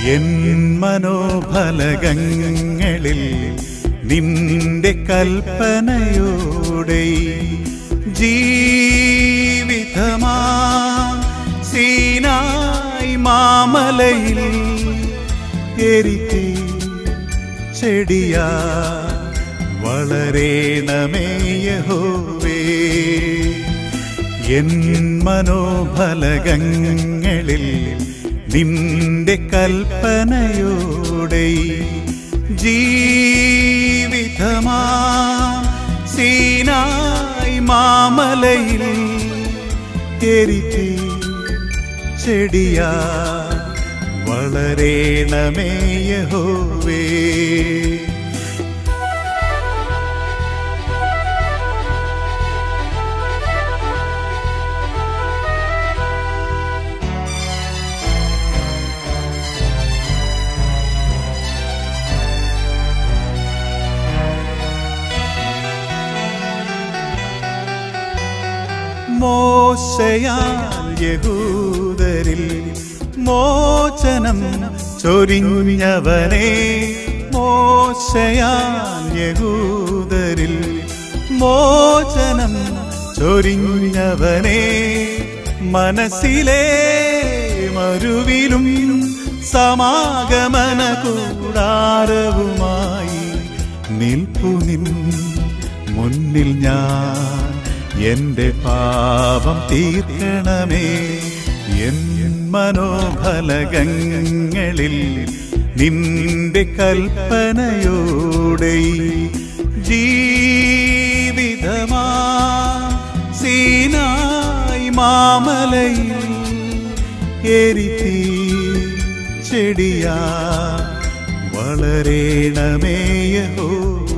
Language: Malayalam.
എൻ മനോഫലകങ്ങളിൽ നിന്റെ കൽപ്പനയോടെ ജീവിതമാ സീനായി മാമലയിൽ എരിത്തി ചെടിയാ വളരേണമേ യഹോവേ എൻ മനോഫലകങ്ങളിൽ നിന്റെ കൽപ്പനയോടെ ജീവിതമാ സീനായി മാമലയിൽ എരിത്തി ചെടിയാ വളരേണമേ യഹോവേ മോശയാൽ യഹൂദരിൽ മോചനം ചൊരിഞ്ഞവനെ മോശയാൽ യഹൂദരിൽ മോചനം ചൊരിഞ്ഞവനെ മനസ്സിലെ മരുവിലും സമാഗമന കൂടാരവുമായി നിൽപ്പു നിൻ മുന്നിൽ ഞാൻ എന്റെ പാപം തീർക്കണമേ എൻ മനോഫലകങ്ങളിൽ നിന്റെ കൽപ്പനയോടെ ജീവിതമാ സീനായി മാമലയിൽ എരിത്തി ചെടിയാ വളരേണമേ യഹോവേ